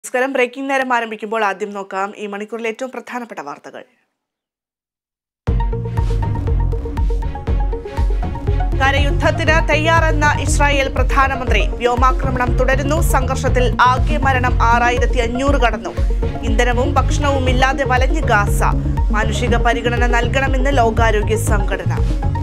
നമസ്കാരം ബ്രേക്കിംഗ് നേരം ആരംഭിക്കുമ്പോൾ ആദ്യം നോക്കാം ഈ മണിക്കൂറിലെ ഏറ്റവും പ്രധാനപ്പെട്ട വാർത്തകൾ കരയുദ്ധത്തിന് തയ്യാറെന്ന ഇസ്രായേൽ പ്രധാനമന്ത്രി വ്യോമാക്രമണം തുടരുന്നു സംഘർഷത്തിൽ ആകെ മരണം ആറായിരത്തി അഞ്ഞൂറ് കടന്നു ഇന്ധനവും ഭക്ഷണവും ഇല്ലാതെ വലഞ്ഞ് ഗാസ മാനുഷിക പരിഗണന നൽകണമെന്ന് ലോകാരോഗ്യ സംഘടന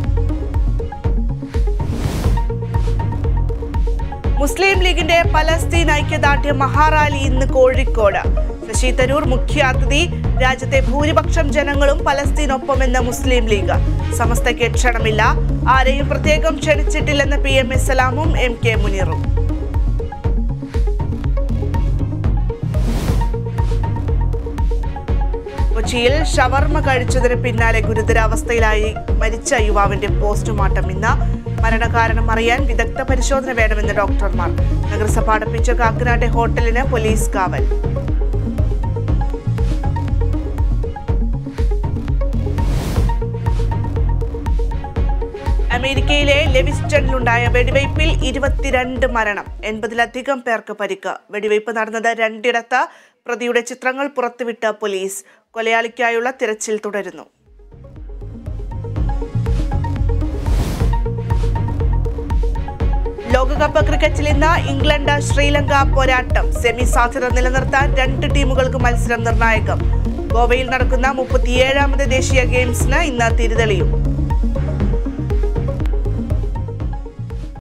മുസ്ലിം ലീഗിന്റെ പലസ്തീൻ ഐക്യദാർഢ്യ മഹാറാലി ഇന്ന് കോഴിക്കോട് ശശി തരൂർ മുഖ്യാതിഥി രാജ്യത്തെ ഭൂരിപക്ഷം ജനങ്ങളും പലസ്തീനൊപ്പമെന്ന് മുസ്ലിം ലീഗ് സമസ്തയ്ക്ക് ക്ഷണമില്ല ആരെയും പ്രത്യേകം ക്ഷണിച്ചിട്ടില്ലെന്ന് പി എം എസ് സലാമും എം കെ മുനീറും കൊച്ചിയിൽ ഷവർമ കഴിച്ചതിന് പിന്നാലെ ഗുരുതരാവസ്ഥയിലായി മരിച്ച യുവാവിന്റെ പോസ്റ്റ്മോർട്ടം ഇന്ന് മരണകാരണം അറിയാൻ വിദഗ്ധ പരിശോധന വേണമെന്ന് ഡോക്ടർമാർ നഗരസഭ അടപ്പിച്ച കാക്കനാട്ടെ ഹോട്ടലിന് പോലീസ് കാവൽ അമേരിക്കയിലെ ലെവിസ്റ്റണിലുണ്ടായ വെടിവയ്പിൽ ഇരുപത്തിരണ്ട് മരണം എൺപതിലധികം പേർക്ക് പരിക്ക് വെടിവയ്പ് നടന്നത് രണ്ടിടത്ത് പ്രതിയുടെ ചിത്രങ്ങൾ പുറത്തുവിട്ട പോലീസ് കൊലയാളിക്കായുള്ള തിരച്ചിൽ തുടരുന്നു ലോകകപ്പ് ക്രിക്കറ്റിൽ ഇന്ന് ഇംഗ്ലണ്ട് ശ്രീലങ്ക പോരാട്ടം സെമി സാധ്യത നിലനിർത്താൻ രണ്ട് ടീമുകൾക്ക് മത്സരം നിർണായകം ഗോവയിൽ നടക്കുന്ന മുപ്പത്തിയേഴാമത് ദേശീയ ഗെയിംസിന് ഇന്ന് തിരിതെളിയും